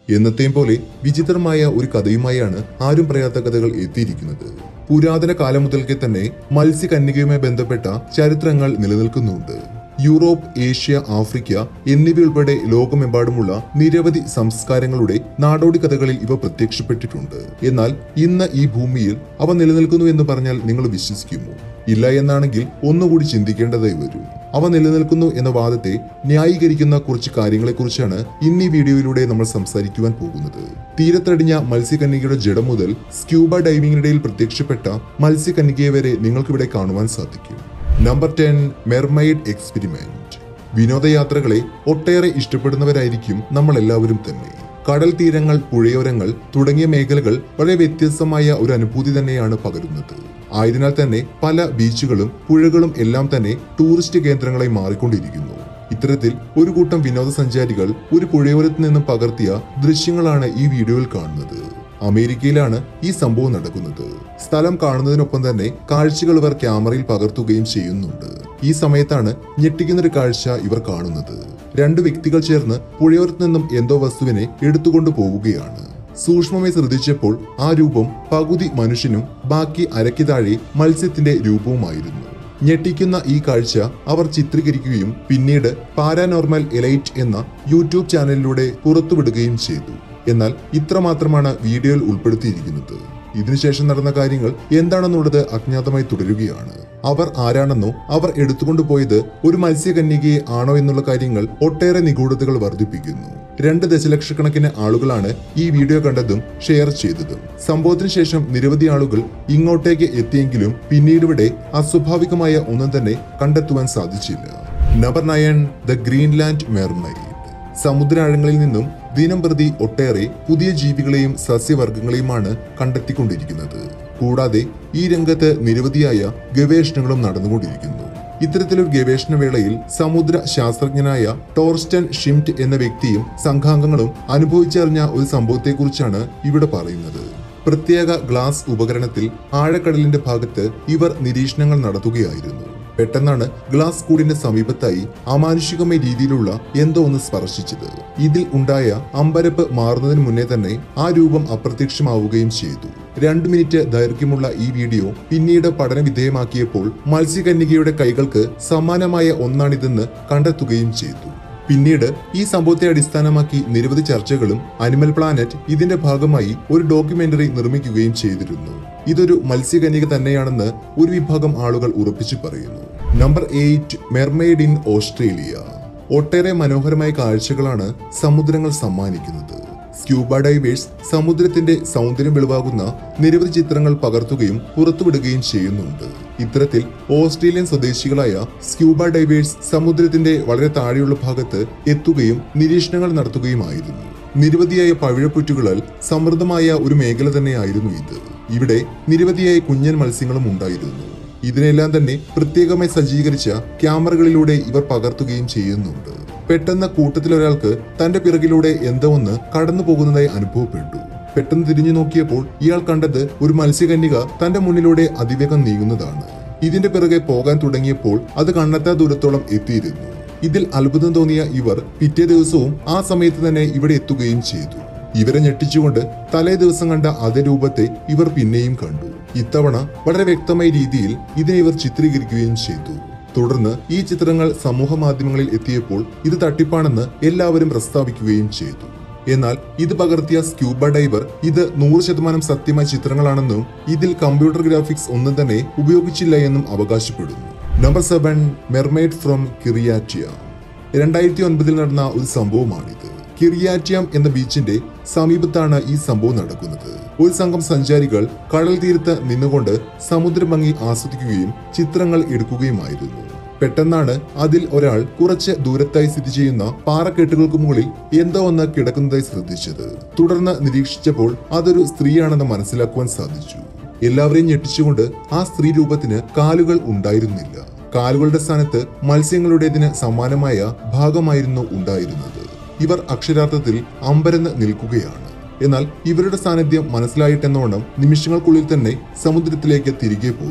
എന്നത്തെയും പോലെ വിചിത്രമായ ഒരു കഥയുമായാണ് ആരും പറയാത്ത കഥകൾ എത്തിയിരിക്കുന്നത് പുരാതന കാലം മുതൽക്കേ തന്നെ മത്സ്യകന്യകയുമായി ബന്ധപ്പെട്ട ചരിത്രങ്ങൾ നിലനിൽക്കുന്നുണ്ട് യൂറോപ്പ് ഏഷ്യ ആഫ്രിക്ക എന്നിവയുൾപ്പെടെ ലോകമെമ്പാടുമുള്ള നിരവധി സംസ്കാരങ്ങളുടെ നാടോടി കഥകളിൽ ഇവ പ്രത്യക്ഷപ്പെട്ടിട്ടുണ്ട് എന്നാൽ ഇന്ന് ഈ ഭൂമിയിൽ അവ നിലനിൽക്കുന്നു എന്ന് പറഞ്ഞാൽ നിങ്ങൾ വിശ്വസിക്കുമോ ഇല്ല എന്നാണെങ്കിൽ ഒന്നുകൂടി ചിന്തിക്കേണ്ടതായി വരും അവ നിലനിൽക്കുന്നു എന്ന വാദത്തെ ന്യായീകരിക്കുന്ന കുറച്ച് കാര്യങ്ങളെക്കുറിച്ചാണ് ഇന്ന് ഈ വീഡിയോയിലൂടെ നമ്മൾ സംസാരിക്കുവാൻ പോകുന്നത് തീരത്തടിഞ്ഞ മത്സ്യകന്യകയുടെ ജഡം മുതൽ സ്ക്യൂബ ഡൈവിംഗിനിടയിൽ പ്രത്യക്ഷപ്പെട്ട മത്സ്യകന്യകയെ വരെ നിങ്ങൾക്കിവിടെ കാണുവാൻ സാധിക്കും നമ്പർ ടെൻ മെർമൈഡ് എക്സ്പെരിമെന്റ് വിനോദയാത്രകളെ ഒട്ടേറെ ഇഷ്ടപ്പെടുന്നവരായിരിക്കും നമ്മൾ എല്ലാവരും തന്നെ കടൽ തീരങ്ങൾ പുഴയോരങ്ങൾ തുടങ്ങിയ മേഖലകൾ വളരെ വ്യത്യസ്തമായ ഒരു അനുഭൂതി തന്നെയാണ് പകരുന്നത് ആയതിനാൽ തന്നെ പല ബീച്ചുകളും പുഴകളും എല്ലാം തന്നെ ടൂറിസ്റ്റ് കേന്ദ്രങ്ങളായി മാറിക്കൊണ്ടിരിക്കുന്നു ഇത്തരത്തിൽ ഒരു കൂട്ടം വിനോദസഞ്ചാരികൾ ഒരു പുഴയോരത്ത് നിന്നും പകർത്തിയ ദൃശ്യങ്ങളാണ് ഈ വീഡിയോയിൽ കാണുന്നത് അമേരിക്കയിലാണ് ഈ സംഭവം നടക്കുന്നത് സ്ഥലം കാണുന്നതിനൊപ്പം തന്നെ കാഴ്ചകൾ ഇവർ ക്യാമറയിൽ പകർത്തുകയും ചെയ്യുന്നുണ്ട് ഈ സമയത്താണ് ഞെട്ടിക്കുന്നൊരു കാഴ്ച ഇവർ കാണുന്നത് രണ്ട് വ്യക്തികൾ ചേർന്ന് പുഴയോരത്ത് നിന്നും എന്തോ വസ്തുവിനെ എടുത്തുകൊണ്ട് പോവുകയാണ് സൂക്ഷ്മമായി ശ്രദ്ധിച്ചപ്പോൾ ആ രൂപം പകുതി മനുഷ്യനും ബാക്കി അരയ്ക്ക് താഴെ മത്സ്യത്തിന്റെ രൂപവുമായിരുന്നു ഞെട്ടിക്കുന്ന ഈ കാഴ്ച അവർ ചിത്രീകരിക്കുകയും പിന്നീട് പാരാനോർമൽ എലൈറ്റ് എന്ന യൂട്യൂബ് ചാനലിലൂടെ പുറത്തുവിടുകയും ചെയ്തു എന്നാൽ ഇത്രമാത്രമാണ് വീഡിയോയിൽ ഉൾപ്പെടുത്തിയിരിക്കുന്നത് ഇതിനുശേഷം നടന്ന കാര്യങ്ങൾ എന്താണെന്നുള്ളത് അജ്ഞാതമായി തുടരുകയാണ് അവർ ആരാണെന്നോ അവർ എടുത്തുകൊണ്ടുപോയത് ഒരു മത്സ്യകന്യകയെ ആണോ എന്നുള്ള കാര്യങ്ങൾ ഒട്ടേറെ നിഗൂഢതകൾ വർദ്ധിപ്പിക്കുന്നു രണ്ട് ദശലക്ഷക്കണക്കിന് ആളുകളാണ് ഈ വീഡിയോ കണ്ടതും ഷെയർ ചെയ്തതും സംഭവത്തിന് ശേഷം നിരവധി ആളുകൾ ഇങ്ങോട്ടേക്ക് എത്തിയെങ്കിലും പിന്നീട് ഇവിടെ അസ്വാഭാവികമായ ഒന്നും തന്നെ കണ്ടെത്തുവാൻ സാധിച്ചില്ല number nine the Greenland mermaid സമുദ്രാഴങ്ങളിൽ നിന്നും ദിനം പ്രതി ഒട്ടേറെ പുതിയ ജീവികളെയും സസ്യവർഗങ്ങളെയുമാണ് കണ്ടെത്തിക്കൊണ്ടിരിക്കുന്നത് കൂടാതെ ഈ രംഗത്ത് നിരവധിയായ ഗവേഷണങ്ങളും നടന്നുകൊണ്ടിരിക്കുന്നു ഇത്തരത്തിലൊരു ഗവേഷണ വേളയിൽ സമുദ്ര ശാസ്ത്രജ്ഞനായ ടോർസ്റ്റൻ ഷിംറ്റ് എന്ന വ്യക്തിയും സംഘാംഗങ്ങളും അനുഭവിച്ചറിഞ്ഞ ഒരു സംഭവത്തെക്കുറിച്ചാണ് ഇവിടെ പറയുന്നത് പ്രത്യേക ഗ്ലാസ് ഉപകരണത്തിൽ ആഴക്കടലിന്റെ ഭാഗത്ത് ഇവർ നിരീക്ഷണങ്ങൾ നടത്തുകയായിരുന്നു പെട്ടെന്നാണ് ഗ്ലാസ് കൂടിന്റെ സമീപത്തായി അമാനുഷികമായ രീതിയിലുള്ള എന്തോ ഒന്ന് സ്പർശിച്ചത് ഇതിൽ ഉണ്ടായ അമ്പരപ്പ് മാറുന്നതിന് മുന്നേ തന്നെ ആ രൂപം അപ്രത്യക്ഷമാവുകയും ചെയ്തു രണ്ടു മിനിറ്റ് ദൈർഘ്യമുള്ള ഈ വീഡിയോ പിന്നീട് പഠന വിധേയമാക്കിയപ്പോൾ മത്സ്യകന്യകയുടെ കൈകൾക്ക് സമാനമായ ഒന്നാണിതെന്ന് കണ്ടെത്തുകയും ചെയ്തു പിന്നീട് ഈ സംഭവത്തെ അടിസ്ഥാനമാക്കി നിരവധി ചർച്ചകളും അനിമൽ പ്ലാനറ്റ് ഇതിന്റെ ഭാഗമായി ഒരു ഡോക്യുമെന്ററി നിർമ്മിക്കുകയും ചെയ്തിരുന്നു ഇതൊരു മത്സ്യകന്യക തന്നെയാണെന്ന് ഒരു വിഭാഗം ആളുകൾ ഉറപ്പിച്ചു പറയുന്നു number eight mermaid in Australia ഒട്ടേറെ മനോഹരമായ കാഴ്ചകളാണ് സമുദ്രങ്ങൾ സമ്മാനിക്കുന്നത് സ്ക്യൂബ ഡൈവേഴ്സ് സമുദ്രത്തിന്റെ സൗന്ദര്യം വെളിവാകുന്ന നിരവധി ചിത്രങ്ങൾ പകർത്തുകയും പുറത്തുവിടുകയും ചെയ്യുന്നുണ്ട് ഇത്തരത്തിൽ ഓസ്ട്രേലിയൻ സ്വദേശികളായ സ്ക്യൂബ ഡൈവേഴ്സ് സമുദ്രത്തിന്റെ വളരെ താഴെയുള്ള ഭാഗത്ത് എത്തുകയും നിരീക്ഷണങ്ങൾ നടത്തുകയുമായിരുന്നു നിരവധിയായ പവിഴപ്പുറ്റുകളാൽ സമൃദ്ധമായ ഒരു മേഖല തന്നെയായിരുന്നു ഇത് ഇവിടെ നിരവധിയായ കുഞ്ഞൻ മത്സ്യങ്ങളും ഉണ്ടായിരുന്നു ഇതിനെല്ലാം തന്നെ പ്രത്യേകമായി സജ്ജീകരിച്ച ക്യാമറകളിലൂടെ ഇവർ പകർത്തുകയും ചെയ്യുന്നുണ്ട് പെട്ടെന്ന് കൂട്ടത്തിലൊരാൾക്ക് തന്റെ പിറകിലൂടെ എന്തോ ഒന്ന് കടന്നു പോകുന്നതായി അനുഭവപ്പെട്ടു പെട്ടെന്ന് തിരിഞ്ഞു നോക്കിയപ്പോൾ ഇയാൾ കണ്ടത് ഒരു മത്സ്യകന്യക തന്റെ മുന്നിലൂടെ അതിവേഗം നീങ്ങുന്നതാണ് ഇതിന്റെ പിറകെ പോകാൻ തുടങ്ങിയപ്പോൾ അത് കണ്ണെത്താ ദൂരത്തോളം എത്തിയിരുന്നു ഇതിൽ അത്ഭുതം തോന്നിയ ഇവർ പിറ്റേ ദിവസവും ആ സമയത്ത് തന്നെ ഇവിടെ എത്തുകയും ചെയ്തു ഇവരെ ഞെട്ടിച്ചുകൊണ്ട് തലേ ദിവസം കണ്ട അതേ രൂപത്തെ ഇവർ പിന്നെയും കണ്ടു ഇത്തവണ വളരെ വ്യക്തമായ രീതിയിൽ ഇതിനെ ഇവർ ചിത്രീകരിക്കുകയും ചെയ്തു തുടർന്ന് ഈ ചിത്രങ്ങൾ സമൂഹ മാധ്യമങ്ങളിൽ എത്തിയപ്പോൾ ഇത് തട്ടിപ്പാണെന്ന് എല്ലാവരും പ്രസ്താവിക്കുകയും ചെയ്തു എന്നാൽ ഇത് പകർത്തിയ സ്ക്യൂബ ഡൈവർ ഇത് നൂറ് ശതമാനം സത്യമായ ചിത്രങ്ങളാണെന്നും ഇതിൽ കമ്പ്യൂട്ടർ ഗ്രാഫിക്സ് ഒന്നും തന്നെ ഉപയോഗിച്ചില്ല എന്നും അവകാശപ്പെടുന്നു നമ്പർ സെവൻ മെർമെയ്ഡ് ഫ്രം കിറിയാറ്റിയ രണ്ടായിരത്തി ഒൻപതിൽ നടന്ന ഒരു സംഭവമാണിത് കിറിയാറ്റിയം എന്ന ബീച്ചിന്റെ സമീപത്താണ് ഈ സംഭവം നടക്കുന്നത് ഒരു സംഘം സഞ്ചാരികൾ കടൽ തീരത്ത് നിന്നുകൊണ്ട് സമുദ്രഭംഗി ആസ്വദിക്കുകയും ചിത്രങ്ങൾ എടുക്കുകയുമായിരുന്നു പെട്ടെന്നാണ് അതിൽ ഒരാൾ കുറച്ച് ദൂരത്തായി സ്ഥിതി ചെയ്യുന്ന പാറക്കെട്ടുകൾക്ക് മുകളിൽ എന്തോ ഒന്ന് കിടക്കുന്നതായി ശ്രദ്ധിച്ചത് തുടർന്ന് നിരീക്ഷിച്ചപ്പോൾ അതൊരു സ്ത്രീയാണെന്ന് മനസ്സിലാക്കുവാൻ സാധിച്ചു എല്ലാവരെയും ഞെട്ടിച്ചുകൊണ്ട് ആ സ്ത്രീ രൂപത്തിന് കാലുകൾ ഉണ്ടായിരുന്നില്ല കാലുകളുടെ സ്ഥാനത്ത് മത്സ്യങ്ങളുടേതിന് സമാനമായ ഭാഗമായിരുന്നു ഉണ്ടായിരുന്നത് ഇവർ അക്ഷരാർത്ഥത്തിൽ അമ്പരന്ന് നിൽക്കുകയാണ് എന്നാൽ ഇവരുടെ സാന്നിധ്യം മനസ്സിലായിട്ടെന്നോണം നിമിഷങ്ങൾക്കുള്ളിൽ തന്നെ സമുദ്രത്തിലേക്ക് തിരികെ പോയി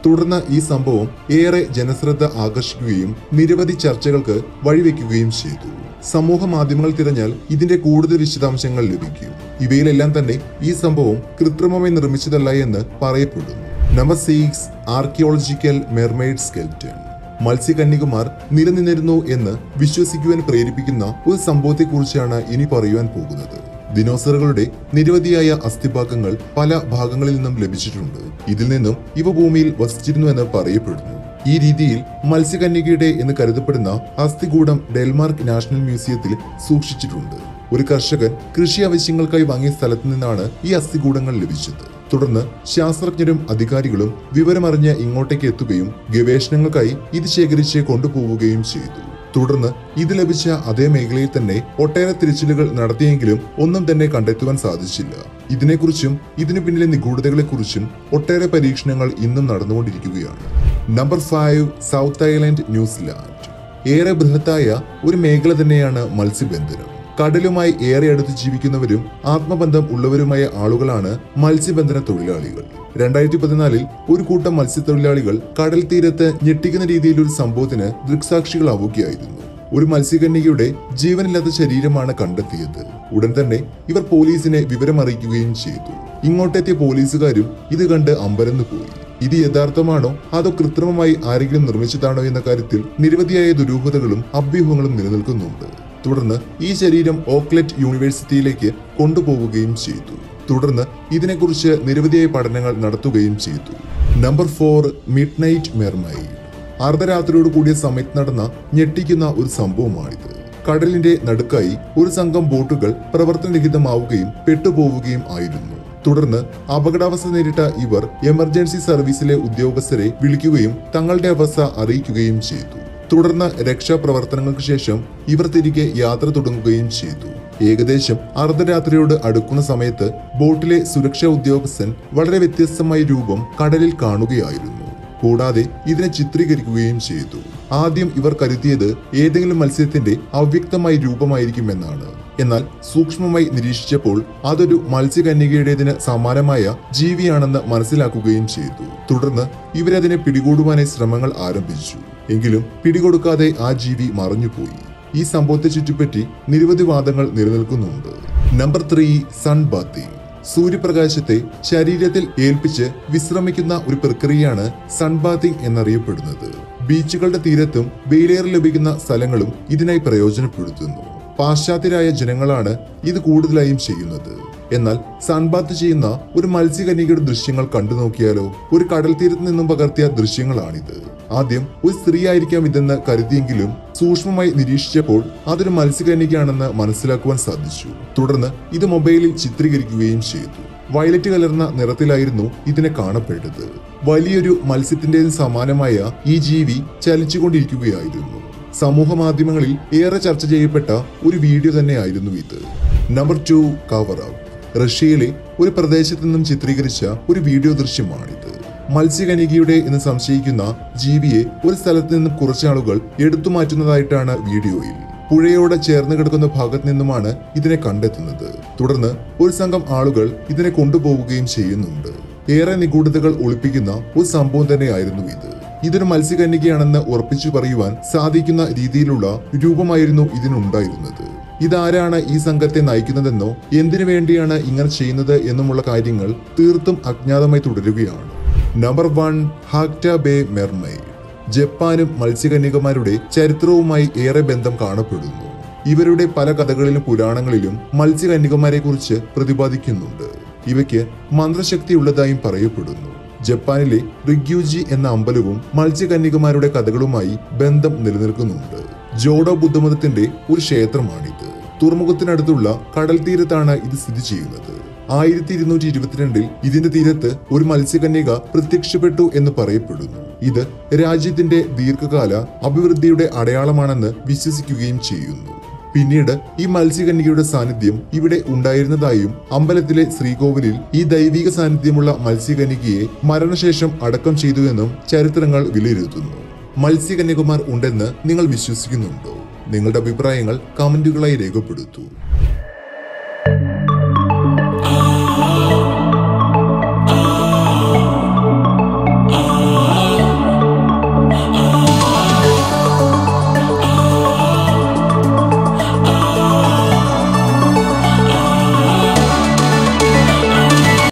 തുടർന്ന് ഈ സംഭവം ഏറെ ജനശ്രദ്ധ ആകർഷിക്കുകയും നിരവധി ചർച്ചകൾക്ക് വഴിവെക്കുകയും ചെയ്തു സമൂഹ മാധ്യമങ്ങൾ തിരഞ്ഞാൽ ഇതിന്റെ കൂടുതൽ വിശദാംശങ്ങൾ ലഭിക്കും ഇവയിലെല്ലാം തന്നെ ഈ സംഭവം കൃത്രിമമായി നിർമ്മിച്ചതല്ല എന്ന് പറയപ്പെടുന്നു number six archaeological mermaid skeleton മത്സ്യകന്യകുമാർ നിലനിന്നിരുന്നു എന്ന് വിശ്വസിക്കുവാൻ പ്രേരിപ്പിക്കുന്ന ഒരു സംഭവത്തെക്കുറിച്ചാണ് ഇനി പറയുവാൻ പോകുന്നത് ദിനോസറുകളുടെ നിരവധിയായ അസ്ഥിഭാഗങ്ങൾ പല ഭാഗങ്ങളിൽ നിന്നും ലഭിച്ചിട്ടുണ്ട് ഇതിൽ നിന്നും ഇവ ഭൂമിയിൽ വസിച്ചിരുന്നു എന്ന് പറയപ്പെടുന്നു ഈ രീതിയിൽ മത്സ്യകന്യകയുടെ എന്ന് കരുതപ്പെടുന്ന അസ്ഥികൂടം ഡെൽമാർക്ക് നാഷണൽ മ്യൂസിയത്തിൽ സൂക്ഷിച്ചിട്ടുണ്ട് ഒരു കർഷകൻ കൃഷി ആവശ്യങ്ങൾക്കായി വാങ്ങിയ സ്ഥലത്തു നിന്നാണ് ഈ അസ്ഥികൂടങ്ങൾ ലഭിച്ചത് തുടർന്ന് ശാസ്ത്രജ്ഞരും അധികാരികളും വിവരമറിഞ്ഞ് ഇങ്ങോട്ടേക്ക് എത്തുകയും ഗവേഷണങ്ങൾക്കായി ഇത് ശേഖരിച്ച് കൊണ്ടുപോവുകയും ചെയ്തു തുടർന്ന് ഇത് ലഭിച്ച അതേ മേഖലയിൽ തന്നെ ഒട്ടേറെ തിരച്ചിലുകൾ നടത്തിയെങ്കിലും ഒന്നും തന്നെ കണ്ടെത്തുവാൻ സാധിച്ചില്ല ഇതിനെക്കുറിച്ചും ഇതിനു പിന്നിലെ നിഗൂഢതകളെക്കുറിച്ചും ഒട്ടേറെ പരീക്ഷണങ്ങൾ ഇന്നും നടന്നുകൊണ്ടിരിക്കുകയാണ് number five south island New Zealand ഏറെ ബൃഹത്തായ ഒരു മേഖല തന്നെയാണ് മത്സ്യബന്ധനം കടലുമായി ഏറെ അടുത്ത് ജീവിക്കുന്നവരും ആത്മബന്ധം ഉള്ളവരുമായ ആളുകളാണ് മത്സ്യബന്ധന തൊഴിലാളികൾ രണ്ടായിരത്തി പതിനാലിൽ ഒരു കൂട്ടം മത്സ്യത്തൊഴിലാളികൾ കടൽ തീരത്ത് ഞെട്ടിക്കുന്ന രീതിയിൽ ഒരു സംഭവത്തിന് ദൃക്സാക്ഷികളാവുകയായിരുന്നു ഒരു മത്സ്യകന്യകയുടെ ജീവനില്ലാത്ത ശരീരമാണ് കണ്ടെത്തിയത് ഉടൻ തന്നെ ഇവർ പോലീസിനെ വിവരം അറിയിക്കുകയും ചെയ്തു ഇങ്ങോട്ടെത്തിയ പോലീസുകാരും ഇത് കണ്ട് അമ്പരന്നു പോയി ഇത് യഥാർത്ഥമാണോ അതോ കൃത്രിമമായി ആരെങ്കിലും നിർമ്മിച്ചതാണോ എന്ന കാര്യത്തിൽ നിരവധിയായ ദുരൂഹതകളും അഭ്യൂഹങ്ങളും നിലനിൽക്കുന്നുണ്ട് തുടർന്ന് ഈ ശരീരം ഓക്ലറ്റ് യൂണിവേഴ്സിറ്റിയിലേക്ക് കൊണ്ടുപോവുകയും ചെയ്തു തുടർന്ന് ഇതിനെക്കുറിച്ച് നിരവധിയായ പഠനങ്ങൾ നടത്തുകയും ചെയ്തു number four midnight mermaid അർദ്ധരാത്രിയോട് കൂടിയ സമയത്ത് നടന്ന ഞെട്ടിക്കുന്ന ഒരു സംഭവമാണിത് കടലിന്റെ നടുക്കായി ഒരു സംഘം ബോട്ടുകൾ പ്രവർത്തനരഹിതമാവുകയും പെട്ടുപോവുകയും ആയിരുന്നു തുടർന്ന് അപകടാവസ്ഥ നേരിട്ട ഇവർ എമർജൻസി സർവീസിലെ ഉദ്യോഗസ്ഥരെ വിളിക്കുകയും തങ്ങളുടെ അവസ്ഥ അറിയിക്കുകയും ചെയ്തു തുടർന്ന് രക്ഷാപ്രവർത്തനങ്ങൾക്ക് ശേഷം ഇവർ തിരികെ യാത്ര തുടങ്ങുകയും ചെയ്തു ഏകദേശം അർദ്ധരാത്രിയോട് അടുക്കുന്ന സമയത്ത് ബോട്ടിലെ സുരക്ഷാ ഉദ്യോഗസ്ഥൻ വളരെ വ്യത്യസ്തമായ രൂപം കടലിൽ കാണുകയായിരുന്നു കൂടാതെ ഇതിനെ ചിത്രീകരിക്കുകയും ചെയ്തു ആദ്യം ഇവർ കരുതിയത് ഏതെങ്കിലും മത്സ്യത്തിന്റെ അവ്യക്തമായ രൂപമായിരിക്കുമെന്നാണ് എന്നാൽ സൂക്ഷ്മമായി നിരീക്ഷിച്ചപ്പോൾ അതൊരു മത്സ്യകന്യകയുടേതിന് സമാനമായ ജീവിയാണെന്ന് മനസ്സിലാക്കുകയും ചെയ്തു തുടർന്ന് ഇവരതിനെ പിടികൂടുവാനായി ശ്രമങ്ങൾ ആരംഭിച്ചു എങ്കിലും പിടികൊടുക്കാതെ ആ ജീവി മറഞ്ഞുപോയി ഈ സംഭവത്തെ ചുറ്റിപ്പറ്റി നിരവധി വാദങ്ങൾ നിലനിൽക്കുന്നുണ്ട് നമ്പർ ത്രീ സൺ ബാത്തിങ് സൂര്യപ്രകാശത്തെ ശരീരത്തിൽ ഏൽപ്പിച്ച് വിശ്രമിക്കുന്ന ഒരു പ്രക്രിയയാണ് സൺബാത്തിങ് എന്നറിയപ്പെടുന്നത് ബീച്ചുകളുടെ തീരത്തും വെയിലേറെ ലഭിക്കുന്ന സ്ഥലങ്ങളും ഇതിനായി പ്രയോജനപ്പെടുത്തുന്നു പാശ്ചാത്യരായ ജനങ്ങളാണ് ഇത് കൂടുതലായും ചെയ്യുന്നത് എന്നാൽ സൺബാത്ത് ചെയ്യുന്ന ഒരു മത്സ്യകന്യകയുടെ ദൃശ്യങ്ങൾ കണ്ടു നോക്കിയാലോ ഒരു കടൽ തീരത്ത് നിന്നും പകർത്തിയ ദൃശ്യങ്ങളാണിത് ആദ്യം ഒരു സ്ത്രീ ആയിരിക്കാം ഇതെന്ന് കരുതിയെങ്കിലും സൂക്ഷ്മമായി നിരീക്ഷിച്ചപ്പോൾ അതൊരു മത്സ്യകന്യകയാണെന്ന് മനസ്സിലാക്കുവാൻ സാധിച്ചു തുടർന്ന് ഇത് മൊബൈലിൽ ചിത്രീകരിക്കുകയും ചെയ്തു വയലറ്റ് കലർന്ന നിറത്തിലായിരുന്നു ഇതിനെ കാണപ്പെട്ടത് വലിയൊരു മത്സ്യത്തിന്റേതിന് സമാനമായ ഈ ജീവി ചലിച്ചുകൊണ്ടിരിക്കുകയായിരുന്നു സമൂഹ മാധ്യമങ്ങളിൽ ഏറെ ചർച്ച ചെയ്യപ്പെട്ട ഒരു വീഡിയോ തന്നെയായിരുന്നു ഇത് നമ്പർ ടു കവർ അപ്പ് റഷ്യയിലെ ഒരു പ്രദേശത്ത് നിന്നും ചിത്രീകരിച്ച ഒരു വീഡിയോ ദൃശ്യമാണിത് മത്സ്യകനികയുടെ എന്ന് സംശയിക്കുന്ന ജീവിയെ ഒരു സ്ഥലത്ത് നിന്നും കുറച്ചാളുകൾ എടുത്തു മാറ്റുന്നതായിട്ടാണ് വീഡിയോയിൽ പുഴയോട് ചേർന്ന് കിടക്കുന്ന ഭാഗത്ത് നിന്നുമാണ് ഇതിനെ കണ്ടെത്തുന്നത് തുടർന്ന് ഒരു സംഘം ആളുകൾ ഇതിനെ കൊണ്ടുപോവുകയും ചെയ്യുന്നുണ്ട് ഏറെ നിഗൂഢതകൾ ഒളിപ്പിക്കുന്ന ഒരു സംഭവം തന്നെയായിരുന്നു ഇത് ഇതൊരു മത്സ്യകന്യകയാണെന്ന് ഉറപ്പിച്ചു പറയുവാൻ സാധിക്കുന്ന രീതിയിലുള്ള രൂപമായിരുന്നു ഇതിനുണ്ടായിരുന്നത് ഇതാരാണ് ഈ സംഘത്തെ നയിക്കുന്നതെന്നോ എന്തിനു വേണ്ടിയാണ് ഇങ്ങനെ ചെയ്യുന്നത് എന്നുമുള്ള കാര്യങ്ങൾ തീർത്തും അജ്ഞാതമായി തുടരുകയാണ് number one Hakata bay mermaid ജപ്പാനും മത്സ്യകന്യകമാരുടെ ചരിത്രവുമായി ഏറെ ബന്ധം കാണപ്പെടുന്നു ഇവരുടെ പല കഥകളിലും പുരാണങ്ങളിലും മത്സ്യകന്യകമാരെ കുറിച്ച് പ്രതിപാദിക്കുന്നുണ്ട് ഇവയ്ക്ക് മന്ത്രശക്തിയുള്ളതായും പറയപ്പെടുന്നു ജപ്പാനിലെ റിഗ്യൂജി എന്ന അമ്പലവും മത്സ്യകന്യകമാരുടെ കഥകളുമായി ബന്ധം നിലനിൽക്കുന്നുണ്ട് ജോഡോ ബുദ്ധമതത്തിന്റെ ഒരു ക്ഷേത്രമാണിത് തുറമുഖത്തിനടുത്തുള്ള കടൽ തീരത്താണ് ഇത് സ്ഥിതി ചെയ്യുന്നത് ആയിരത്തി ഇരുന്നൂറ്റി ഇരുപത്തിരണ്ടിൽ ഇതിന്റെ തീരത്ത് ഒരു മത്സ്യകന്യക പ്രത്യക്ഷപ്പെട്ടു എന്ന് പറയപ്പെടുന്നു ഇത് രാജ്യത്തിന്റെ ദീർഘകാല അഭിവൃദ്ധിയുടെ അടയാളമാണെന്ന് വിശ്വസിക്കുകയും ചെയ്യുന്നു പിന്നീട് ഈ മത്സ്യകന്യകയുടെ സാന്നിധ്യം ഇവിടെ ഉണ്ടായിരുന്നതായും അമ്പലത്തിലെ ശ്രീകോവിലിൽ ഈ ദൈവിക സാന്നിധ്യമുള്ള മത്സ്യകന്യകയെ മരണശേഷം അടക്കം ചെയ്തുവെന്നും ചരിത്രങ്ങൾ വിലയിരുത്തുന്നു മത്സ്യകന്യകുമാർ ഉണ്ടെന്ന് നിങ്ങൾ വിശ്വസിക്കുന്നുണ്ടോ നിങ്ങളുടെ അഭിപ്രായങ്ങൾ കമന്റുകളായി രേഖപ്പെടുത്തൂ